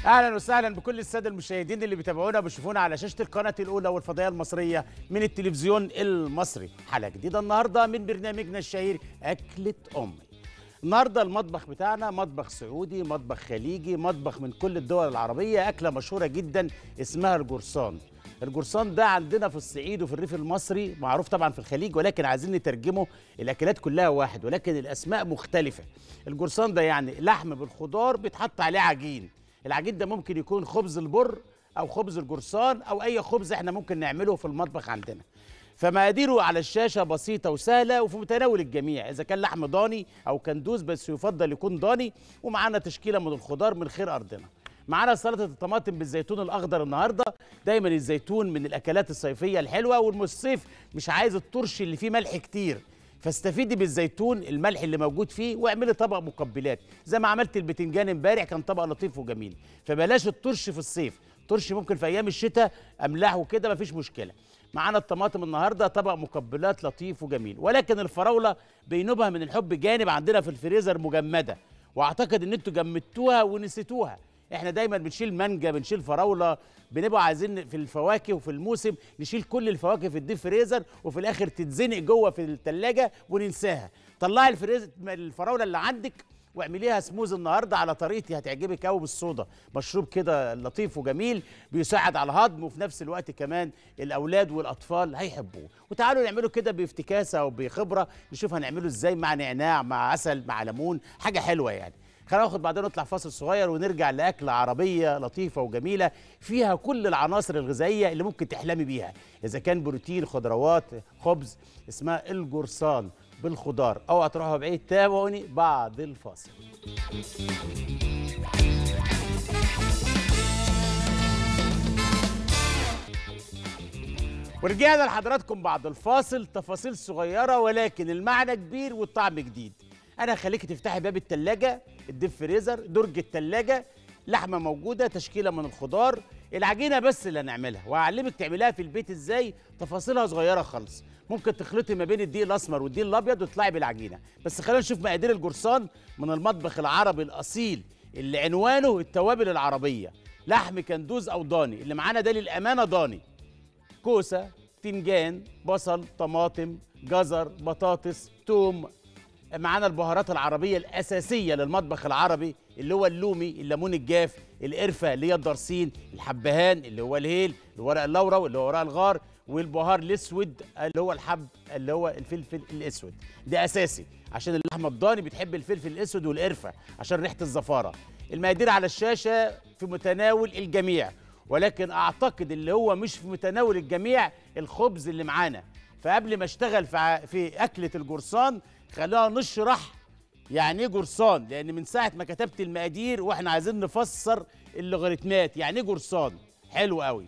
اهلا وسهلا بكل الساده المشاهدين اللي بيتابعونا وبيشوفونا على شاشه القناه الاولى والفضائيه المصريه من التلفزيون المصري حلقه جديده النهارده من برنامجنا الشهير اكله امي النهارده المطبخ بتاعنا مطبخ سعودي مطبخ خليجي مطبخ من كل الدول العربيه اكله مشهوره جدا اسمها الجرسان الجرسان ده عندنا في الصعيد وفي الريف المصري معروف طبعا في الخليج ولكن عايزين نترجمه الاكلات كلها واحد ولكن الاسماء مختلفه الجرسان ده يعني لحم بالخضار بيتحط عليه عجين العجين ده ممكن يكون خبز البر او خبز الجرسان او اي خبز احنا ممكن نعمله في المطبخ عندنا فمقاديره على الشاشه بسيطه وسهله وفي متناول الجميع اذا كان لحم ضاني او كندوز بس يفضل يكون ضاني ومعانا تشكيله من الخضار من خير ارضنا معانا سلطه الطماطم بالزيتون الاخضر النهارده دايما الزيتون من الاكلات الصيفيه الحلوه والصيف مش عايز الترش اللي فيه ملح كتير فاستفيدي بالزيتون الملح اللي موجود فيه واعملي طبق مقبلات زي ما عملت البتنجان امبارح كان طبق لطيف وجميل فبلاش الترش في الصيف ترش ممكن في ايام الشتاء املحه كده مفيش مشكله معانا الطماطم النهارده طبق مقبلات لطيف وجميل ولكن الفراوله بينوبها من الحب جانب عندنا في الفريزر مجمده واعتقد ان انتوا جمدتوها ونسيتوها احنا دايما بنشيل مانجا بنشيل فراوله بنبقى عايزين في الفواكه وفي الموسم نشيل كل الفواكه في الديب فريزر وفي الاخر تتزنق جوه في الثلاجه وننساها طلعي الفريزر الفراوله اللي عندك واعمليها سموز النهارده على طريقتي هتعجبك قوي بالصودا مشروب كده لطيف وجميل بيساعد على الهضم وفي نفس الوقت كمان الاولاد والاطفال هيحبوه وتعالوا نعمله كده بافتكاسه او بخبره نشوف هنعمله ازاي مع نعناع مع عسل مع ليمون حاجه حلوه يعني خلينا ناخد بعدين نطلع فاصل صغير ونرجع لاكله عربيه لطيفه وجميله فيها كل العناصر الغذائيه اللي ممكن تحلمي بيها اذا كان بروتين خضروات خبز اسمها الجرسان بالخضار اوعى تروحوا بعيد تابعوني بعد الفاصل ورجعنا لحضراتكم بعد الفاصل تفاصيل صغيرة ولكن المعنى كبير والطعم جديد أنا هخليكي تفتحي باب التلاجة الديب فريزر درج التلاجة لحمة موجودة تشكيلة من الخضار العجينة بس اللي هنعملها وهعلمك تعمليها في البيت ازاي تفاصيلها صغيرة خالص ممكن تخلطي ما بين الدقيق الاسمر والدقيق الابيض وتطلعي بالعجينه بس خلينا نشوف مقادير الجرسان من المطبخ العربي الاصيل اللي عنوانه التوابل العربيه لحم كندوز او ضاني اللي معانا ده للامانه ضاني كوسه تنجان بصل طماطم جزر بطاطس توم معانا البهارات العربيه الاساسيه للمطبخ العربي اللي هو اللومي الليمون الجاف القرفه اللي هي الدرسين الحبهان اللي هو الهيل الورق اللورا اللي هو ورق الغار والبهار الاسود اللي هو الحب اللي هو الفلفل الاسود ده اساسي عشان اللحمه الضاني بتحب الفلفل الاسود والقرفه عشان ريحه الزفاره المقادير على الشاشه في متناول الجميع ولكن اعتقد اللي هو مش في متناول الجميع الخبز اللي معانا فقبل ما اشتغل في في اكله الجرسان خلينا نشرح يعني ايه جرسان لان من ساعه ما كتبت المقادير واحنا عايزين نفسر اللوغاريتمات يعني ايه جرسان حلو قوي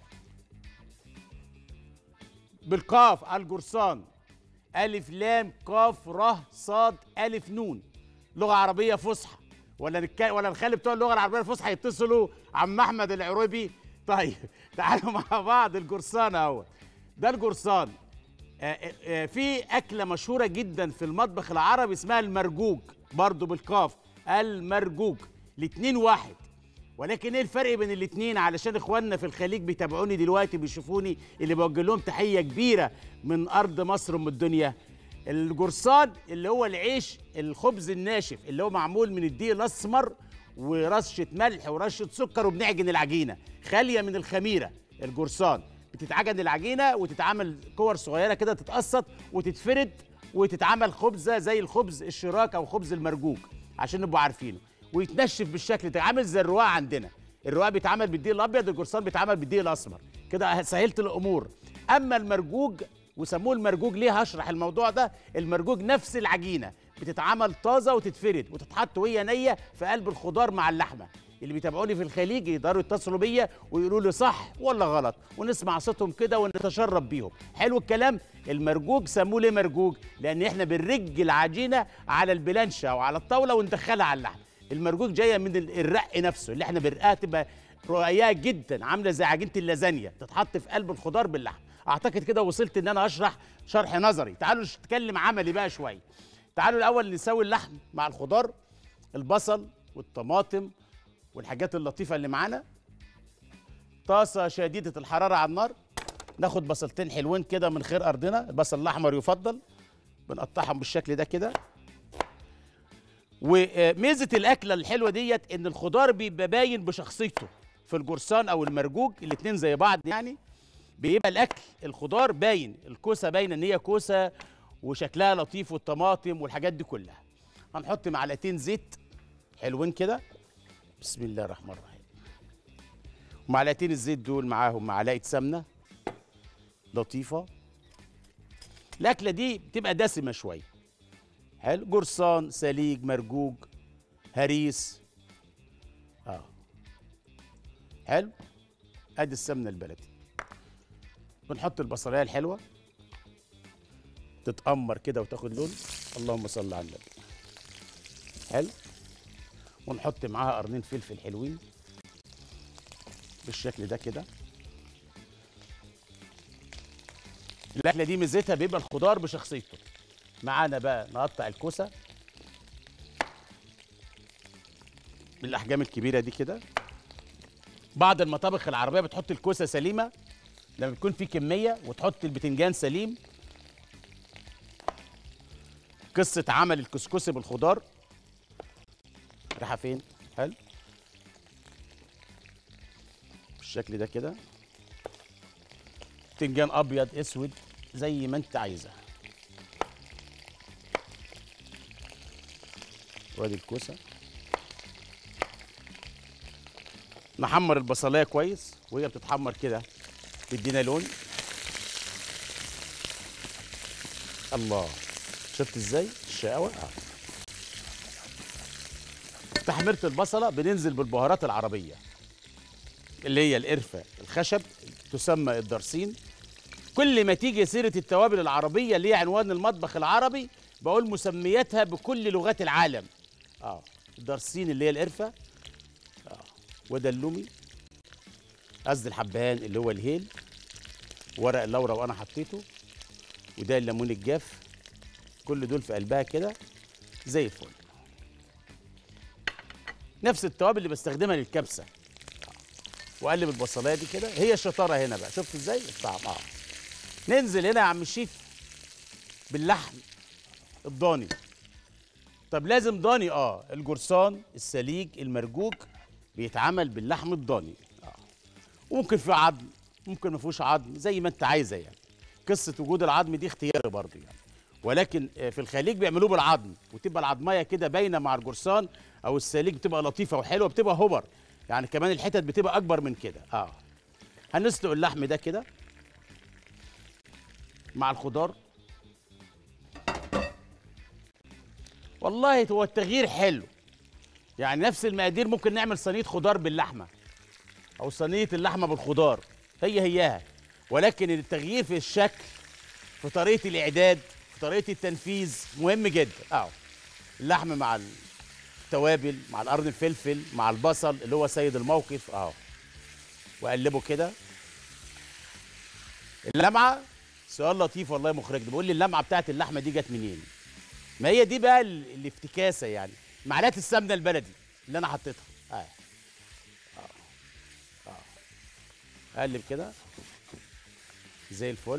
بالقاف الجرسان ألف لام قاف ر صاد ألف نون لغة عربية فصحى ولا نتكلم ولا نخلي بتوع اللغة العربية الفصحى يتصلوا عم أحمد العريبي طيب تعالوا مع بعض الجرسان أهو ده الجرسان آآ آآ في أكلة مشهورة جدا في المطبخ العربي اسمها المرجوج برضو بالقاف المرجوج الاتنين واحد ولكن ايه الفرق بين الاثنين علشان اخواننا في الخليج بيتابعوني دلوقتي بيشوفوني اللي بوجه لهم تحيه كبيره من ارض مصر ام الدنيا الجرسان اللي هو العيش الخبز الناشف اللي هو معمول من الدقيق الاسمر ورشه ملح ورشه سكر وبنعجن العجينه خاليه من الخميره الجرسان بتتعجن العجينه وتتعمل كور صغيره كده تتقسط وتتفرد وتتعمل خبزه زي الخبز الشراك او خبز المرجوج عشان نبقوا عارفينه ويتنشف بالشكل ده عامل زي الرواق عندنا الرواق بيتعمل بالدقيق الابيض الجرسان بيتعمل بالدقيق الاسمر كده سهلت الامور اما المرجوج وسموه المرجوج ليه هشرح الموضوع ده المرجوج نفس العجينه بتتعمل طازه وتتفرد وتتحط وهي نيه في قلب الخضار مع اللحمه اللي بيتابعوني في الخليج يقدروا يتصلوا بيا ويقولوا لي صح ولا غلط ونسمع صوتهم كده ونتشرب بيهم حلو الكلام المرجوج سموه ليه مرجوج لان احنا بنرج العجينه على البلانشه او على الطاوله وندخلها على اللحم المرجوج جايه من الرق نفسه اللي احنا بنرقها تبقى رقيقه جدا عامله زي عجينه اللازانيا تتحط في قلب الخضار باللحم اعتقد كده وصلت ان انا اشرح شرح نظري تعالوا نتكلم عملي بقى شويه تعالوا الاول نسوي اللحم مع الخضار البصل والطماطم والحاجات اللطيفه اللي معانا طاسه شديده الحراره على النار ناخد بصلتين حلوين كده من خير ارضنا البصل الاحمر يفضل بنقطعهم بالشكل ده كده وميزه الاكله الحلوه ديت ان الخضار بيبقى باين بشخصيته في الجرسان او المرجوج الاتنين زي بعض يعني بيبقى الاكل الخضار باين الكوسه باينه ان هي كوسه وشكلها لطيف والطماطم والحاجات دي كلها هنحط معلقتين زيت حلوين كده بسم الله الرحمن الرحيم ومعلقتين الزيت دول معاهم معلقه سمنه لطيفه الاكله دي بتبقى دسمه شويه حلو جرسان سليج مرجوج هريس اه حلو ادي السمنه البلدي بنحط البصلايه الحلوه تتأمر كده وتاخد لون اللهم صل على النبي حلو ونحط معاها قرنين فلفل حلوين بالشكل ده كده الاكله دي ميزتها بيبقى الخضار بشخصيته معانا بقى نقطع الكوسه بالاحجام الكبيره دي كده بعض المطابخ العربيه بتحط الكوسه سليمه لما بيكون في كميه وتحط البتنجان سليم قصه عمل الكسكسي بالخضار رايحه فين حلو بالشكل ده كده بتنجان ابيض اسود زي ما انت عايزه وادي الكوسه نحمر البصلايه كويس وهي بتتحمر كده تدينا لون الله شفت ازاي الشقاوه اه تحميره البصله بننزل بالبهارات العربيه اللي هي القرفه الخشب تسمى الدرسين كل ما تيجي سيره التوابل العربيه اللي هي عنوان المطبخ العربي بقول مسمياتها بكل لغات العالم اه الدرسين اللي هي القرفه اه وده اللومي قصدي الحبهان اللي هو الهيل ورق اللورا وانا حطيته وده الليمون الجاف كل دول في قلبها كده زي الفل نفس التوابل اللي بستخدمها للكبسه واقلب البصلايه دي كده هي الشطاره هنا بقى شفت ازاي الطعم اه ننزل هنا يا عم الشيف باللحم الضاني طب لازم ضاني اه الجرسان السليج المرجوج بيتعمل باللحم الضاني اه وممكن في عظم ممكن ما فيهوش عظم زي ما انت عايزه يعني قصه وجود العظم دي اختياري برضه يعني ولكن آه، في الخليج بيعملوه بالعظم وتبقى العظميه كده باينه مع الجرسان او السليج بتبقى لطيفه وحلوه بتبقى هبر يعني كمان الحتت بتبقى اكبر من كده اه هنسلق اللحم ده كده مع الخضار والله هو التغيير حلو يعني نفس المقادير ممكن نعمل صينيه خضار باللحمه او صينيه اللحمه بالخضار هي هياها ولكن التغيير في الشكل في طريقه الاعداد في طريقه التنفيذ مهم جدا اه اللحم مع التوابل مع القرن الفلفل مع البصل اللي هو سيد الموقف اه واقلبه كده اللمعه سؤال لطيف والله مخرج ده بيقول لي اللمعه بتاعت اللحمه دي جت منين ما هي دي بقى ال- الافتكاسه يعني معلقه السمنه البلدي اللي انا حطيتها اه اه اه اقلب كده زي الفل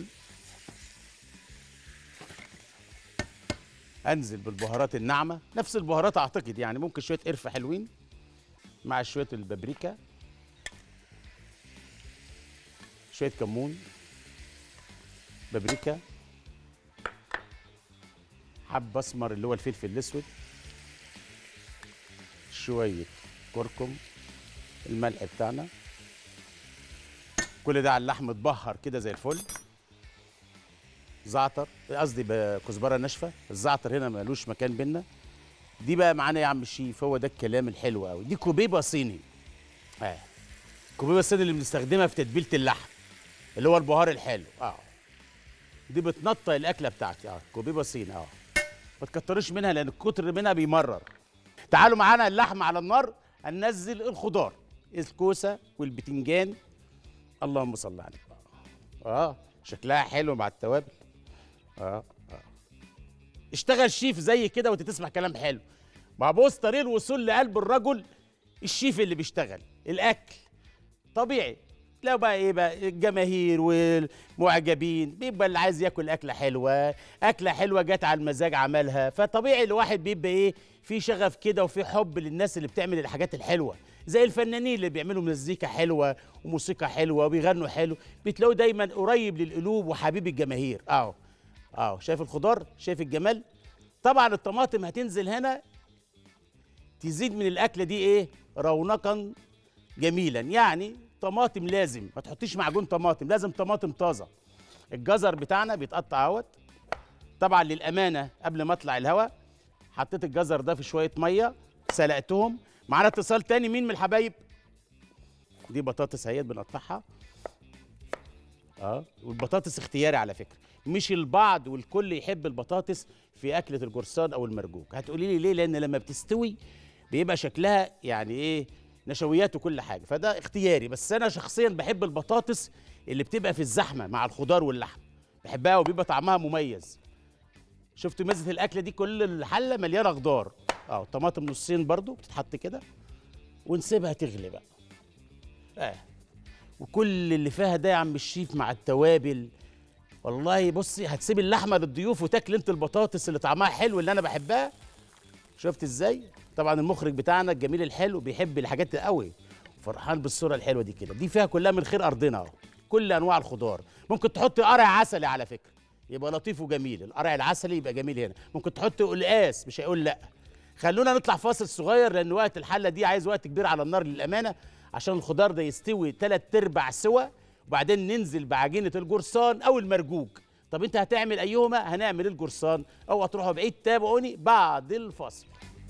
انزل بالبهارات الناعمه نفس البهارات اعتقد يعني ممكن شويه قرفه حلوين مع شويه البابريكا شويه كمون بابريكا حب اسمر اللي هو الفلفل الاسود شويه كركم الملح بتاعنا كل ده على اللحم اتبهر كده زي الفل زعتر قصدي بكزبره ناشفه الزعتر هنا ملوش مكان بينا دي بقى معانا يا عم الشيف هو ده الكلام الحلو قوي دي كوبيبه صيني اه كوبيبه الصيني اللي بنستخدمها في تتبيله اللحم اللي هو البهار الحلو اه دي بتنطق الاكله بتاعتي اه كوبيبه صيني اه ما تكترش منها لان الكتر منها بيمرر تعالوا معانا اللحم على النار هننزل الخضار الكوسه والبتنجان اللهم صل على النبي اه شكلها حلو مع التوابل اه اه اشتغل شيف زي كده وانت تسمع كلام حلو ما بص طريق الوصول لقلب الرجل الشيف اللي بيشتغل الاكل طبيعي تلاقوا بقى ايه بقى الجماهير والمعجبين بيبقى اللي عايز ياكل اكله حلوه اكله حلوه جت على المزاج عملها فطبيعي الواحد بيبقى ايه في شغف كده وفي حب للناس اللي بتعمل الحاجات الحلوه زي الفنانين اللي بيعملوا مزيكا حلوه وموسيقى حلوه وبيغنوا حلو بتلاقوا دايما قريب للقلوب وحبيب الجماهير اهو اهو شايف الخضار شايف الجمال طبعا الطماطم هتنزل هنا تزيد من الاكله دي ايه رونقا جميلا يعني طماطم لازم ما تحطيش معجون طماطم لازم طماطم طازه الجزر بتاعنا بيتقطع اهوت طبعا للامانه قبل ما اطلع الهوا حطيت الجزر ده في شويه ميه سلقتهم معانا اتصال تاني مين من الحبايب دي بطاطس اهيت بنقطعها اه والبطاطس اختياري على فكره مش البعض والكل يحب البطاطس في اكله الجرسان او المرجوك هتقولي لي ليه لان لما بتستوي بيبقى شكلها يعني ايه نشويات وكل حاجه فده اختياري بس انا شخصيا بحب البطاطس اللي بتبقى في الزحمه مع الخضار واللحم بحبها وبيبقى طعمها مميز شفتوا مزه الاكله دي كل الحله مليانه خضار اه طماطم نصين برضو بتتحط كده ونسيبها تغلي بقى اه وكل اللي فيها ده يا عم الشيف مع التوابل والله بصي هتسيب اللحمه للضيوف وتاكل انت البطاطس اللي طعمها حلو اللي انا بحبها شفت ازاي طبعا المخرج بتاعنا الجميل الحلو بيحب الحاجات دي قوي فرحان بالصوره الحلوه دي كده دي فيها كلها من خير ارضنا اهو كل انواع الخضار ممكن تحط قرع عسلي على فكره يبقى لطيف وجميل القرع العسلي يبقى جميل هنا ممكن تحط قلقاس مش هيقول لا خلونا نطلع فاصل صغير لان وقت الحله دي عايز وقت كبير على النار للامانه عشان الخضار ده يستوي ثلاث ارباع سوا وبعدين ننزل بعجينه الجرسان او المرجوج طب انت هتعمل ايهما هنعمل الجرسان او هتروحوا بعيد تابعوني بعد الفاصل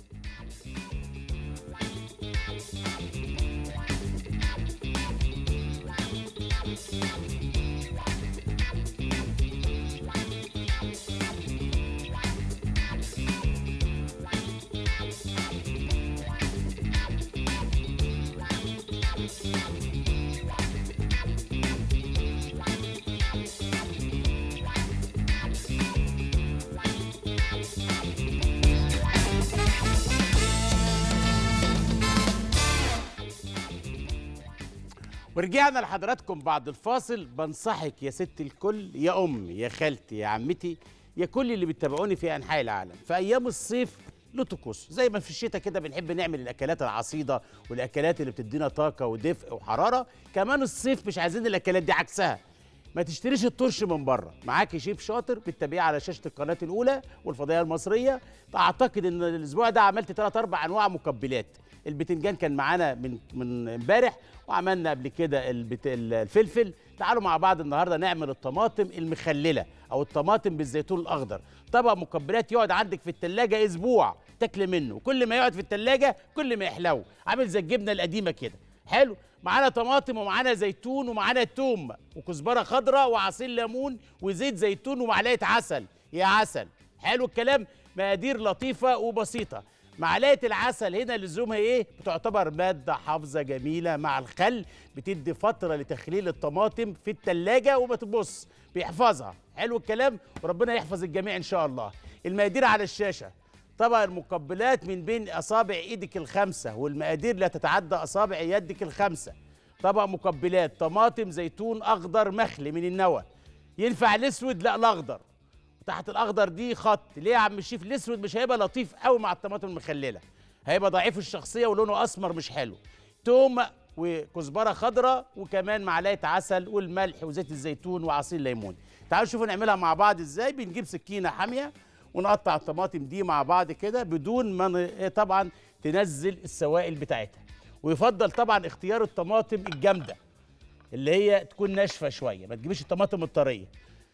ورجعنا لحضراتكم بعد الفاصل بنصحك يا ست الكل يا امي يا خالتي يا عمتي يا كل اللي بتتابعوني في انحاء العالم في ايام الصيف له طقوس زي ما في الشتاء كده بنحب نعمل الاكلات العصيده والاكلات اللي بتدينا طاقه ودفء وحراره كمان الصيف مش عايزين الاكلات دي عكسها ما تشتريش الطرش من بره معاكي شيف شاطر بتتابعيه على شاشه القناه الاولى والفضائيه المصريه اعتقد ان الاسبوع ده عملت ثلاث اربع انواع مقبلات البتنجان كان معانا من من امبارح وعملنا قبل كده البت... الفلفل تعالوا مع بعض النهارده نعمل الطماطم المخلله او الطماطم بالزيتون الاخضر طبق مقبلات يقعد عندك في التلاجة اسبوع تاكل منه كل ما يقعد في التلاجة كل ما يحلو عامل زي الجبنه القديمه كده حلو معانا طماطم ومعانا زيتون ومعانا توم وكزبره خضراء وعصير ليمون وزيت زيتون ومعلقه عسل يا عسل حلو الكلام مقادير لطيفه وبسيطه معلقه العسل هنا لزومها ايه بتعتبر ماده حافظه جميله مع الخل بتدي فتره لتخليل الطماطم في التلاجة وما تبص بيحفظها حلو الكلام وربنا يحفظ الجميع ان شاء الله المقادير على الشاشه طبق المقبلات من بين اصابع ايدك الخمسه والمقادير لا تتعدى اصابع يدك الخمسه طبق مقبلات طماطم زيتون اخضر مخلي من النوى ينفع الاسود لا الاخضر تحت الاخضر دي خط ليه يا عم الشيف الاسود مش هيبقى لطيف قوي مع الطماطم المخلله هيبقى ضعيف الشخصيه ولونه اسمر مش حلو توم وكزبره خضراء وكمان معلقه عسل والملح وزيت الزيتون وعصير ليمون تعالوا شوفوا نعملها مع بعض ازاي بنجيب سكينه حاميه ونقطع الطماطم دي مع بعض كده بدون ما ن- طبعا تنزل السوائل بتاعتها ويفضل طبعا اختيار الطماطم الجامده اللي هي تكون ناشفه شويه ما تجيبيش الطماطم الطريه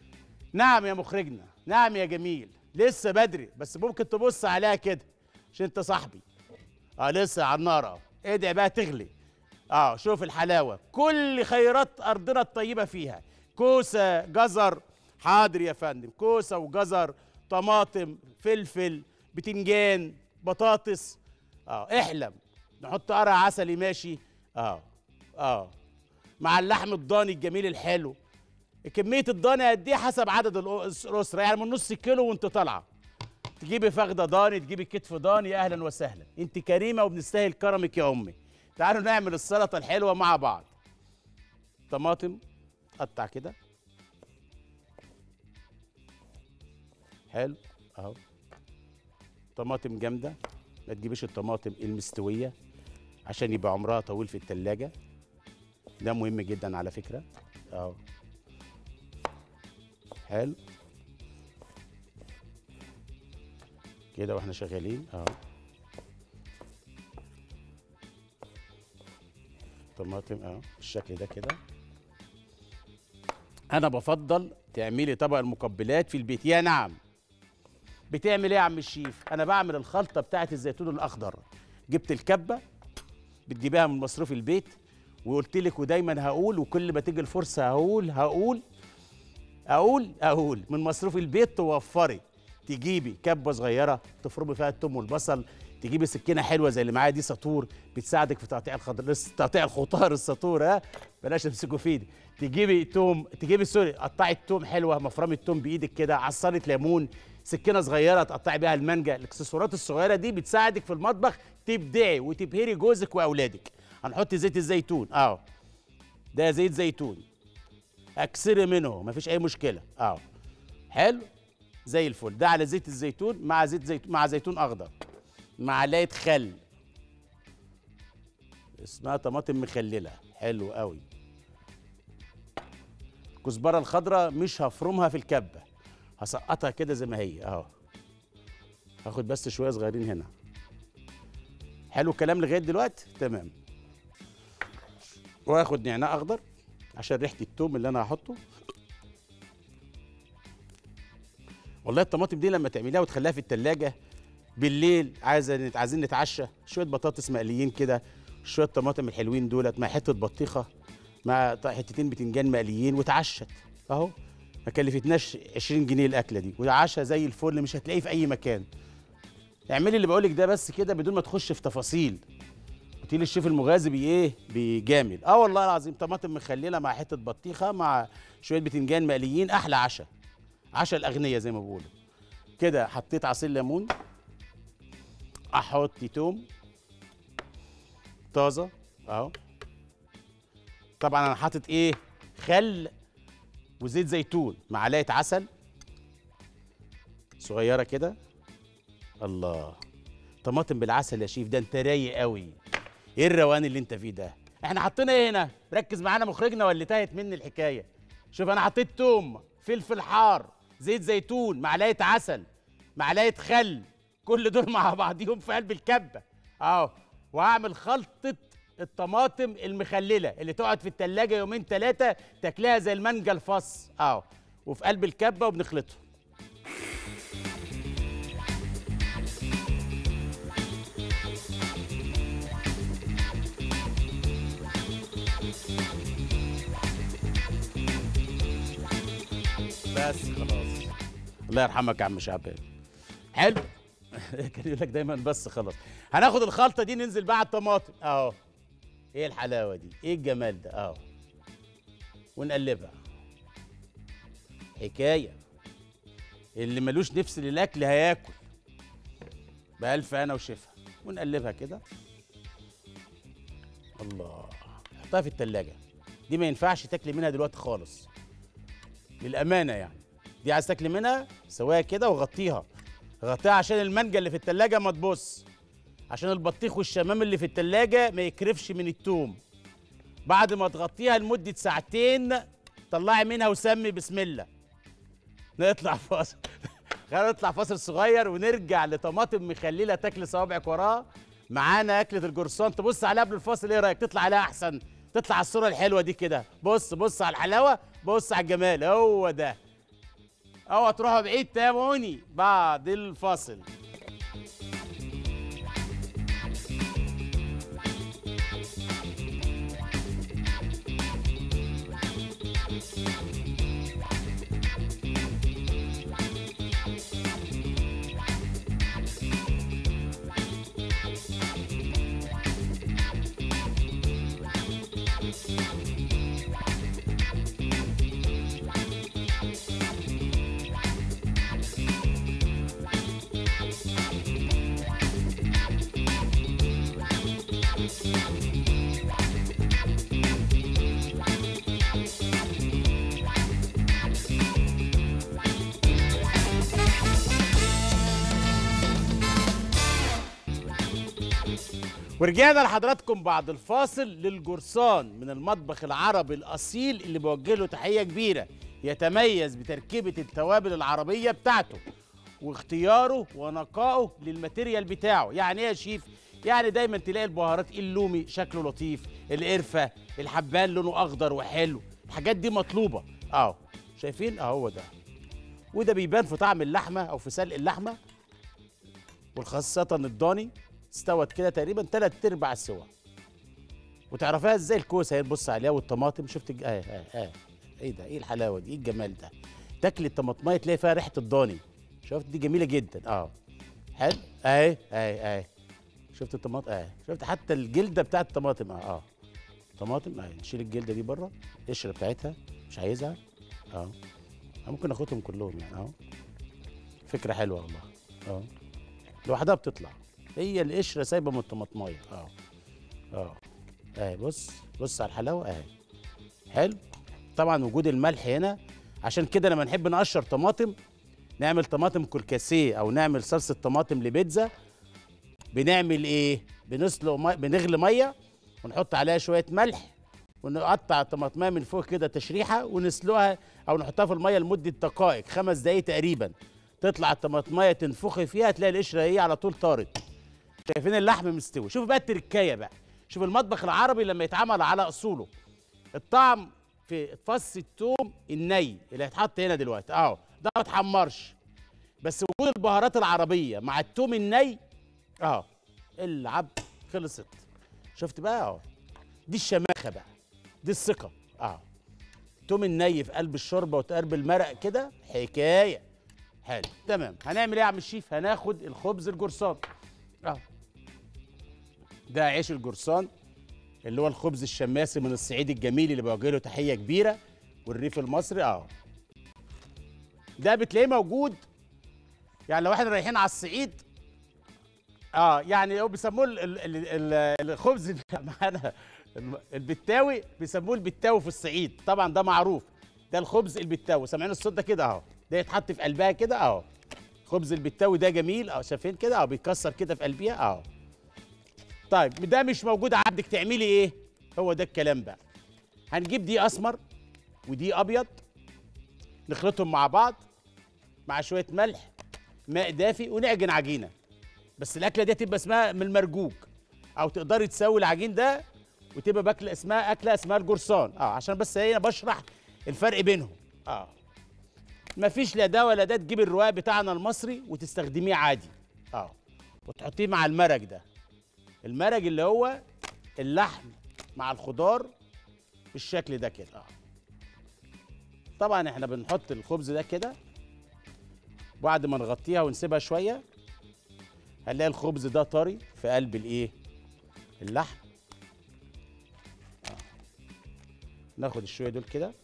نعم يا مخرجنا نعم يا جميل لسه بدري بس ممكن تبص عليها كده عشان انت صاحبي اه لسه على النار اه ادعي بقى تغلي اه شوف الحلاوه كل خيرات ارضنا الطيبه فيها كوسه جزر حاضر يا فندم كوسه وجزر طماطم فلفل بتنجان بطاطس اه احلم نحط قرع عسلي ماشي اه اه مع اللحم الضاني الجميل الحلو كميه الضاني قد ايه حسب عدد الأس- الاسره يعني من نص كيلو وانت طالعه تجيبي فخده ضاني تجيبي كتف ضاني اهلا وسهلا انت كريمه وبنستاهل كرمك يا امي تعالوا نعمل السلطه الحلوه مع بعض طماطم قطع كده حلو اهو طماطم جامده ما تجيبش الطماطم المستويه عشان يبقى عمرها طويل في التلاجة ده مهم جدا على فكره اهو حلو كده واحنا شغالين اهو طماطم اهو بالشكل ده كده انا بفضل تعملي طبق المقبلات في البيت يا نعم بتعمل ايه يا عم الشيف انا بعمل الخلطه بتاعه الزيتون الاخضر جبت الكبه بتجيبيها من مصروف البيت وقلت لك ودايما هقول وكل ما تيجي الفرصه هقول هقول اقول اقول من مصروف البيت توفري تجيبي كبه صغيره تفرمي فيها التوم والبصل تجيبي سكينه حلوه زي اللي معايا دي ساطور بتساعدك في تقطيع الخضر تقطيع الخضار الساطور ها بلاش تمسكوا في ايدي تجيبي توم تجيبي سوري قطعي التوم حلوه مفرمه توم بايدك كده عصاره ليمون سكينه صغيره تقطعي بيها المانجا الاكسسوارات الصغيره دي بتساعدك في المطبخ تبدعي وتبهري جوزك واولادك هنحط زيت الزيتون اهو ده زيت زيتون اكسري منه مفيش اي مشكله اهو حلو زي الفل ده على زيت الزيتون مع زيت زيتون مع زيتون اخضر معلقه خل اسمها طماطم مخلله حلو قوي الكزبره الخضراء مش هفرمها في الكبه هسقطها كده زي ما هي اهو هاخد بس شويه صغيرين هنا حلو الكلام لغايه دلوقتي تمام واخد نعناع اخضر عشان ريحه التوم اللي انا هحطه والله الطماطم دي لما تعمليها وتخليها في التلاجة بالليل عايزه عايزين نتعشى شويه بطاطس مقليين كده شويه طماطم الحلوين دولت مع حته بطيخه مع حتتين بتنجان مقليين وتعشت اهو ما كلفتناش 20 جنيه الاكله دي وعشاء زي الفل مش هتلاقيه في اي مكان اعملي اللي بقولك ده بس كده بدون ما تخش في تفاصيل قلت لي الشيف المغازي بي ايه بيجامل اه والله العظيم طماطم مخلله مع حته بطيخه مع شويه بتنجان مقليين احلى عشاء عشاء الاغنياء زي ما بيقولوا كده حطيت عصير ليمون احط توم طازه اهو طبعا انا حاطط ايه خل وزيت زيتون معلقه عسل صغيره كده الله طماطم بالعسل يا شيف ده انت رايق قوي ايه الروان اللي انت فيه ده احنا حطينا ايه هنا ركز معانا مخرجنا ولا تاهت مني الحكايه شوف انا حطيت توم فلفل حار زيت زيتون معلقه عسل معلقه خل كل دول مع بعضيهم في قلب الكبه اهو وهعمل خلطه الطماطم المخلله اللي تقعد في التلاجة يومين ثلاثه تاكلها زي المانجا الفص اهو وفي قلب الكبه وبنخلطهم بس خلاص الله يرحمك يا عم شعبان حلو كان يقول لك دايما بس خلاص هناخد الخلطه دي ننزل بقى على الطماطم اهو ايه الحلاوه دي ايه الجمال ده اهو ونقلبها حكايه اللي ملوش نفس للاكل هياكل بألف انا وشفا ونقلبها كده الله حطها في التلاجة دي ما ينفعش تاكلي منها دلوقتي خالص للامانه يعني دي عايز تاكلي منها سواها كده وغطيها غطيها عشان المانجا اللي في التلاجة ما تبص عشان البطيخ والشمام اللي في التلاجة ما يكرفش من التوم بعد ما تغطيها لمدة ساعتين طلعي منها وسمي بسم الله نطلع فاصل خلينا نطلع فاصل صغير ونرجع لطماطم مخلله تاكل صوابعك وراها معانا اكله الجرسون تبص عليها قبل الفاصل ايه رايك تطلع عليها احسن تطلع على الصوره الحلوه دي كده بص بص على الحلاوه بص على الجمال هو ده اوعى تروحوا بعيد تابعوني بعد الفاصل ورجعنا لحضراتكم بعد الفاصل للجرسان من المطبخ العربي الاصيل اللي بوجه له تحيه كبيره يتميز بتركيبه التوابل العربيه بتاعته واختياره ونقائه للماتيريال بتاعه يعني ايه يا شيف يعني دايما تلاقي البهارات اللومي شكله لطيف القرفه الحبان لونه اخضر وحلو الحاجات دي مطلوبه اهو شايفين اهو ده وده بيبان في طعم اللحمه او في سلق اللحمه وخاصه الضاني استوت كده تقريبا تلات ارباع السوا وتعرفيها ازاي الكوسه هي تبص عليها والطماطم شفت الج- اه اه اه ايه ده ايه الحلاوه دي ايه الجمال ده تاكل الطماطمايه تلاقي فيها ريحه الضاني شفت دي جميله جدا اه حلو اهي اهي اهي شفت الطماطم اهي شفت حتى الجلده بتاعت الطماطم اه اه طماطم اهي نشيل الجلده دي بره القشره بتاعتها مش عايزها اه أنا ممكن اخدهم كلهم يعني اه فكره حلوه والله اه لوحدها بتطلع هي القشره سايبه من الطماطمايه اه اه اهي بص بص على الحلاوه اهي حلو طبعا وجود الملح هنا عشان كده لما نحب نقشر طماطم نعمل طماطم كولكاسيه او نعمل صلصه طماطم لبيتزا بنعمل ايه بنسلق مي... بنغلي ميه ونحط عليها شويه ملح ونقطع الطماطميه من فوق كده تشريحه ونسلقها او نحطها في الميه لمده دقائق خمس دقائق تقريبا تطلع الطماطميه تنفخي فيها تلاقي القشره هي على طول طارت شايفين اللحم مستوي شوف بقى التركايه بقى شوف المطبخ العربي لما يتعمل على اصوله الطعم في فص الثوم الني اللي هيتحط هنا دلوقتي اهو ده ما اتحمرش بس وجود البهارات العربيه مع الثوم الني اه العب خلصت شفت بقى اهو دي الشماخه بقى دي الثقه اه توم الني في قلب الشوربه وتقرب المرق كده حكايه حلو تمام هنعمل ايه يا عم الشيف هناخد الخبز الجرسان اه ده عيش الجرسان اللي هو الخبز الشماسي من الصعيد الجميل اللي بوجه له تحيه كبيره والريف المصري اه ده بتلاقيه موجود يعني لو احنا رايحين على الصعيد اه يعني هو بيسموه ال- ال- ال- ال- الخبز اللي معانا الم- البتاوي بيسموه البتاوي في الصعيد طبعا ده معروف ده الخبز البتاوي سامعين الصوت ده كده اهو ده يتحط في قلبها كده اهو خبز البتاوي ده جميل اهو شايفين كده اهو بيتكسر كده في قلبها اهو طيب ده مش موجود عندك تعملي ايه هو ده الكلام بقى هنجيب دي اسمر ودي ابيض نخلطهم مع بعض مع شويه ملح ماء دافي ونعجن عجينه بس الاكله دي تبقى اسمها من المرجوج او تقدري تسوي العجين ده وتبقى باكله اسمها اكله اسمها الجرسان اه عشان بس هي بشرح الفرق بينهم اه مفيش لا ده ولا ده تجيب الرواق بتاعنا المصري وتستخدميه عادي اه وتحطيه مع المرج ده المرج اللي هو اللحم مع الخضار بالشكل ده كده اه طبعا احنا بنحط الخبز ده كده بعد ما نغطيها ونسيبها شويه هنلاقي الخبز ده طري في قلب الايه اللحم آه. ناخد الشويه دول كده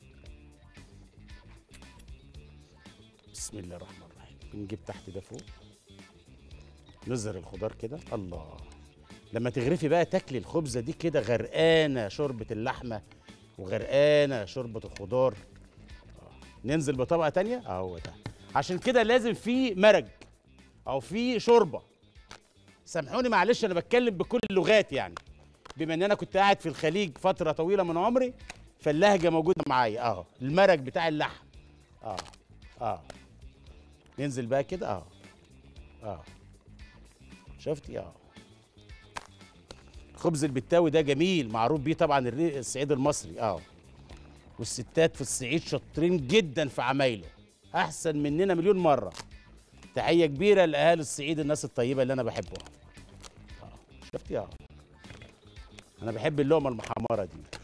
بسم الله الرحمن الرحيم بنجيب تحت ده فوق نزر الخضار كده الله لما تغرفي بقى تاكلي الخبزه دي كده غرقانه شوربه اللحمه وغرقانه شوربه الخضار آه. ننزل بطبقه تانية اهو ده عشان كده لازم في مرج او في شوربه سامحوني معلش انا بتكلم بكل اللغات يعني بما ان انا كنت قاعد في الخليج فتره طويله من عمري فاللهجه موجوده معايا اهو المرج بتاع اللحم اه اه ننزل بقى كده اه اه شفتي اه خبز البتاوي ده جميل معروف بيه طبعا الري- الصعيد المصري اه والستات في الصعيد شاطرين جدا في عمايله احسن مننا مليون مره تحيه كبيره لاهالي الصعيد الناس الطيبه اللي انا بحبهم آه، شفتي اه انا بحب اللقمه المحمره دي آه.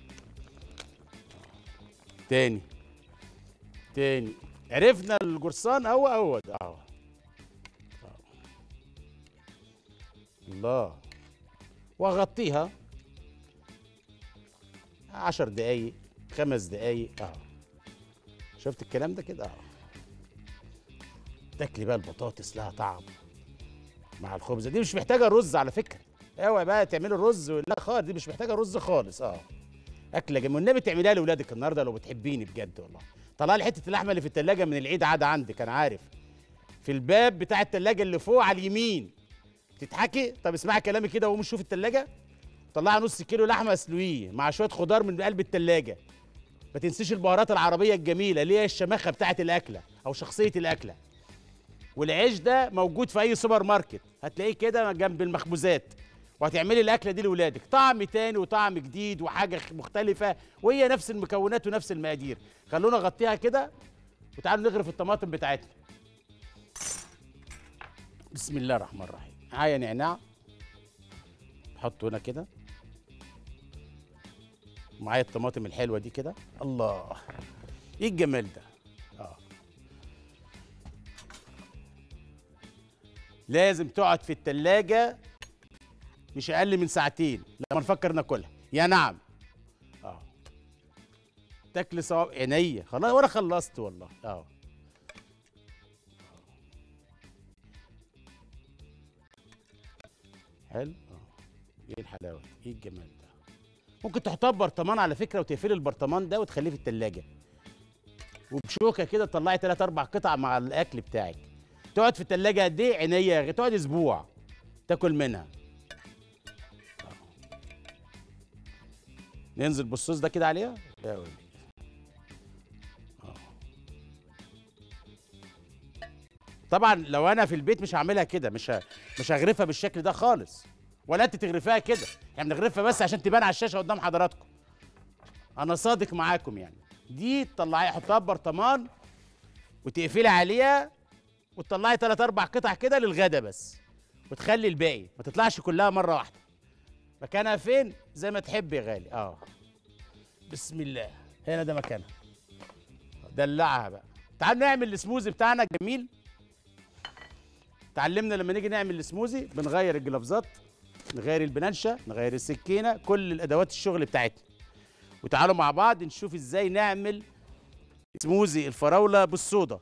تاني تاني عرفنا الجرسان هو هو ده اهو آه. الله واغطيها عشر دقايق خمس دقايق اه شفت الكلام ده كده اه تاكلي بقى البطاطس لها طعم مع الخبزه دي مش محتاجه رز على فكره اوعي بقى تعملي الرز لا خالص دي مش محتاجه رز خالص اه اكله جميله والنبي تعمليها لاولادك النهارده لو بتحبيني بجد والله طلع لي حته اللحمه اللي في التلاجة من العيد عاد عندك انا عارف في الباب بتاع التلاجة اللي فوق على اليمين تضحكي طب اسمعي كلامي كده وقومي شوفي التلاجة طلعي نص كيلو لحمه اسلقيه مع شويه خضار من قلب التلاجة ما تنسيش البهارات العربيه الجميله اللي هي الشماخه بتاعه الاكله او شخصيه الاكله والعيش ده موجود في اي سوبر ماركت هتلاقيه كده جنب المخبوزات وهتعملي الاكله دي لاولادك طعم تاني وطعم جديد وحاجه مختلفه وهي نفس المكونات ونفس المقادير خلونا نغطيها كده وتعالوا نغرف الطماطم بتاعتنا بسم الله الرحمن الرحيم معايا نعناع بحطه هنا كده معايا الطماطم الحلوه دي كده الله ايه الجمال ده اه لازم تقعد في التلاجة مش اقل من ساعتين لما نفكر ناكلها يا نعم اه تاكل صواب عينيا خلاص وانا خلصت والله اه حلو اه ايه الحلاوه دي؟ ايه الجمال ده ممكن تحطها ببرطمان على فكره وتقفلي البرطمان ده وتخليه في التلاجة وبشوكه كده تطلعي ثلاث اربع قطع مع الاكل بتاعك تقعد في التلاجة قد ايه عينيا يا أخي، تقعد اسبوع تاكل منها آه. ننزل بالصوص ده كده عليها يا ولي آه. طبعا لو انا في البيت مش هعملها كده مش ه... مش هغرفها بالشكل ده خالص ولا انت تغرفها كده احنا بنغرفها بس عشان تبان على الشاشه قدام حضراتكم انا صادق معاكم يعني دي تطلعيها حطها في برطمان وتقفلي عليها وتطلعي ثلاث اربع قطع كده للغدا بس وتخلي الباقي ما تطلعش كلها مره واحده مكانها فين زي ما تحب يا غالي اه بسم الله هنا ده مكانها دلعها بقى تعال نعمل السموزي بتاعنا جميل اتعلمنا لما نيجي نعمل السموزي بنغير الجلافزات نغير البنانشه نغير السكينه كل الادوات الشغل بتاعتنا وتعالوا مع بعض نشوف ازاي نعمل سموزي الفراوله بالصودا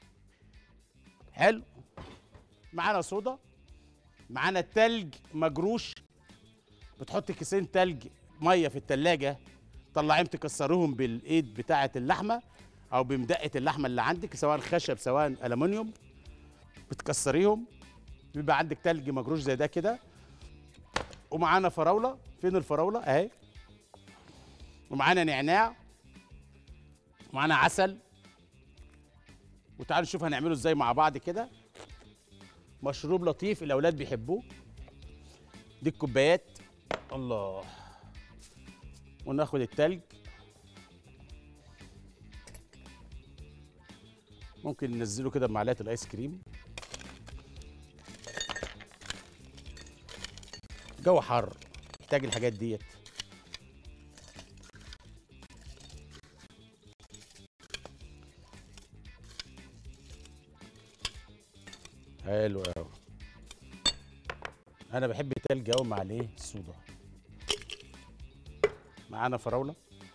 حلو معانا صودا معانا تلج مجروش بتحط كيسين تلج ميه في التلاجة طلعيهم تكسروهم بالايد بتاعه اللحمه او بمدقه اللحمه اللي عندك سواء خشب سواء الومنيوم بتكسريهم بيبقى عندك تلج مجروش زي ده كده ومعانا فراوله فين الفراوله اهي ومعانا نعناع ومعانا عسل وتعالوا نشوف هنعمله ازاي مع بعض كده مشروب لطيف الاولاد بيحبوه دي الكوبايات الله وناخد التلج ممكن ننزله كده بمعلقه الايس كريم جو حر محتاج الحاجات ديت حلو قوي انا بحب التلج قوي مع الايه الصودا معانا فراوله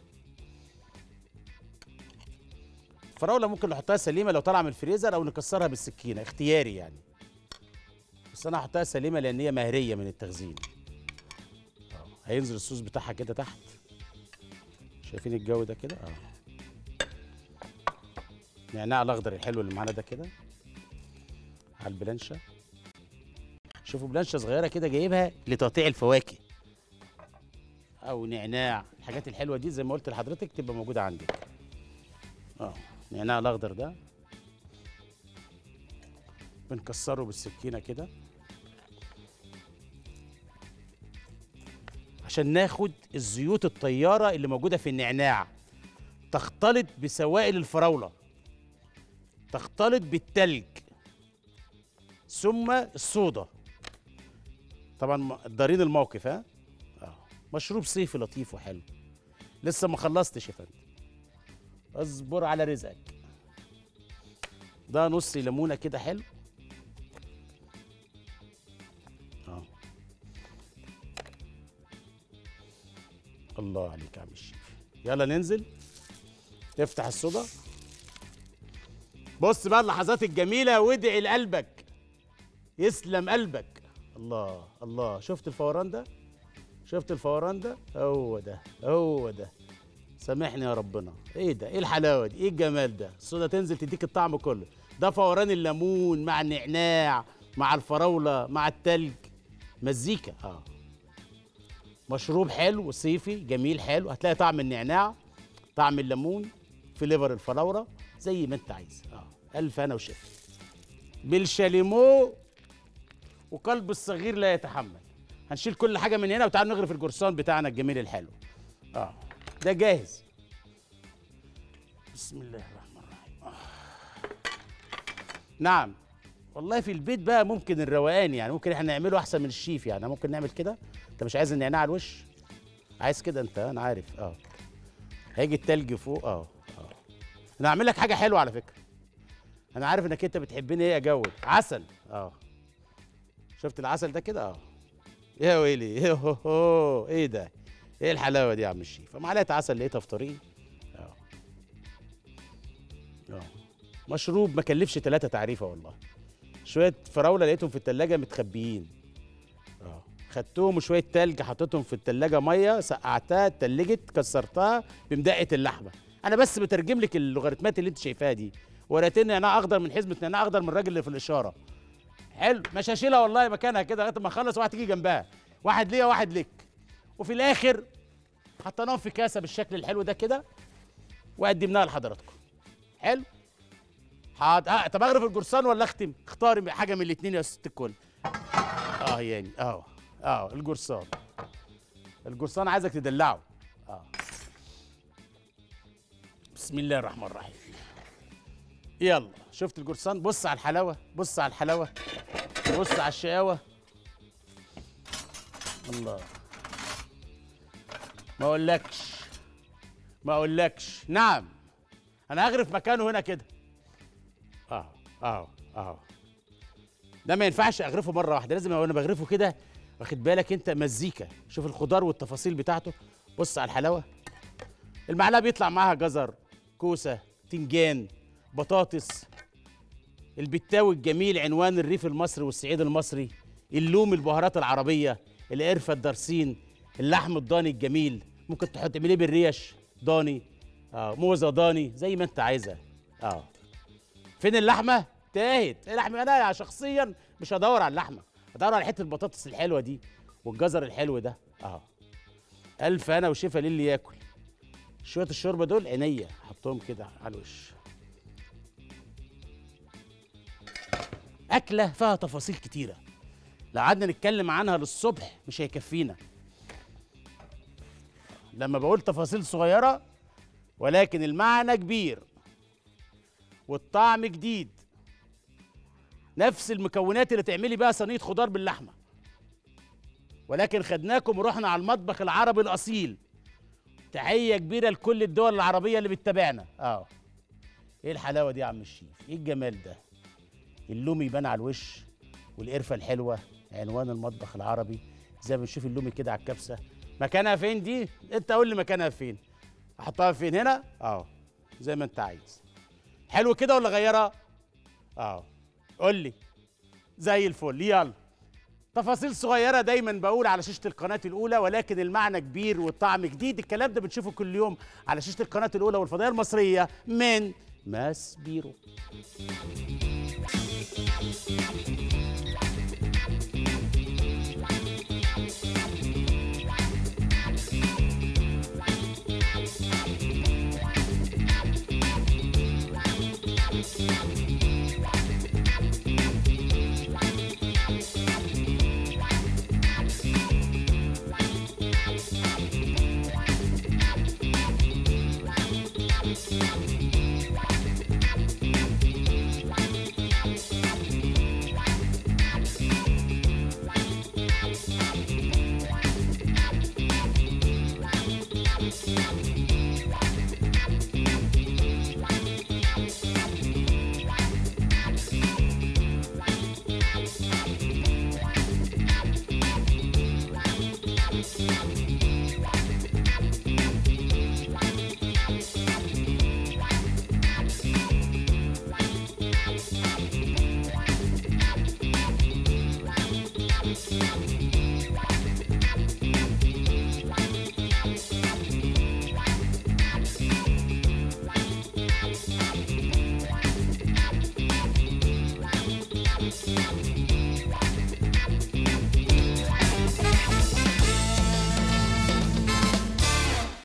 الفراوله ممكن نحطها سليمه لو طالعه من الفريزر او نكسرها بالسكينه اختياري يعني بس انا هحطها سليمه لان هي مهريه من التخزين أهو. هينزل الصوص بتاعها كده تحت شايفين الجو ده كده اه نعناع الاخضر الحلو اللي معانا ده كده على البلانشه شوفوا بلانشه صغيره كده جايبها لتقطيع الفواكه او نعناع الحاجات الحلوه دي زي ما قلت لحضرتك تبقى موجوده عندك اه النعناع الاخضر ده بنكسره بالسكينه كده عشان ناخد الزيوت الطياره اللي موجوده في النعناع تختلط بسوائل الفراوله تختلط بالتلج ثم الصودا طبعا م- دارين الموقف ها اه مشروب صيفي لطيف وحلو لسه ما خلصتش يا فندم اصبر على رزقك ده نص ليمونه كده حلو اه الله عليك يا عم الشيف يلا ننزل افتح الصودا بص بقى اللحظات الجميله وادعي لقلبك يسلم قلبك الله الله شفت الفوران ده شفت الفوران ده هو ده هو ده سامحني يا ربنا ايه ده ايه الحلاوه دي ايه الجمال ده الصودا تنزل تديك الطعم كله ده فوران الليمون مع النعناع مع الفراوله مع التلج مزيكا اه مشروب حلو صيفي جميل حلو هتلاقي طعم النعناع طعم الليمون فليفر الفراوله زي ما انت عايز اه الف انا وشفا بالشاليمو وقلب الصغير لا يتحمل هنشيل كل حاجه من هنا وتعالوا نغرف الجرسان بتاعنا الجميل الحلو اه ده جاهز بسم الله الرحمن الرحيم آه. نعم والله في البيت بقى ممكن الروقان يعني ممكن احنا نعمله احسن من الشيف يعني ممكن نعمل كده انت مش عايز النعناع على الوش عايز كده انت انا عارف اه هيجي التلج فوق اه اه انا هعمل لك حاجه حلوه على فكره انا عارف انك انت بتحبني ايه اجود عسل اه شفت العسل ده كده اه يا ويلي ايه هو هو ايه ده ايه الحلاوه دي يا عم الشيف معلقه عسل لقيتها في طريقي اه اه مشروب ما كلفش ثلاثة تعريفه والله شويه فراوله لقيتهم في التلاجة متخبيين اه خدتهم وشويه تلج حطيتهم في التلاجة ميه سقعتها اتلجت كسرتها بمدقه اللحمه انا بس بترجم لك اللوغاريتمات اللي انت شايفاها دي ورقتين نعناع اخضر من حزمه نعناع اخضر من الراجل اللي في الاشاره حلو مش هشيلها والله مكانها كده لغايه ما اخلص واحد تيجي جنبها واحد ليا واحد ليك وفي الاخر حطيناهم في كاسه بالشكل الحلو ده كده وقدمناها لحضراتكم حلو حاضر آه طب اغرف الجرسان ولا اختم اختاري حاجه من الاثنين يا ست الكل اه يعني اه اه الجرسان الجرسان عايزك تدلعه اه بسم الله الرحمن الرحيم يلا شفت الجرسان بص على الحلاوه بص على الحلاوه بص على الشقاوه الله ما اقولكش ما اقولكش نعم انا هغرف مكانه هنا كده اه اه اه ده ما ينفعش اغرفه مره واحده لازم وانا بغرفه كده واخد بالك انت مزيكا شوف الخضار والتفاصيل بتاعته بص على الحلاوه المعلقه بيطلع معاها جزر كوسه تنجان بطاطس البتاوي الجميل عنوان الريف المصري والصعيد المصري اللوم البهارات العربيه القرفه الدرسين اللحم الضاني الجميل ممكن تحط تعمليه بالريش ضاني اه موزه ضاني زي ما انت عايزها اه فين اللحمه تاهت اللحمه انا شخصيا مش هدور على اللحمه هدور على حته البطاطس الحلوه دي والجزر الحلو ده اه الف انا وشفا للي ياكل شويه الشوربه دول عينيا حطهم كده على الوش اكله فيها تفاصيل كتيره لو قعدنا نتكلم عنها للصبح مش هيكفينا لما بقول تفاصيل صغيره ولكن المعنى كبير والطعم جديد نفس المكونات اللي تعملي بيها صينيه خضار باللحمه ولكن خدناكم ورحنا على المطبخ العربي الاصيل تحيه كبيره لكل الدول العربيه اللي بتتابعنا اه ايه الحلاوه دي يا عم الشيف ايه الجمال ده اللومي يبان على الوش والقرفه الحلوه عنوان المطبخ العربي زي ما بنشوف اللومي كده على الكبسه مكانها فين دي انت قول لي مكانها فين احطها فين هنا اه زي ما انت عايز حلو كده ولا غيرها اه قول لي زي الفل يلا تفاصيل صغيرة دايما بقول على شاشة القناة الأولى ولكن المعنى كبير والطعم جديد الكلام ده بنشوفه كل يوم على شاشة القناة الأولى والفضائية المصرية من ماس بيرو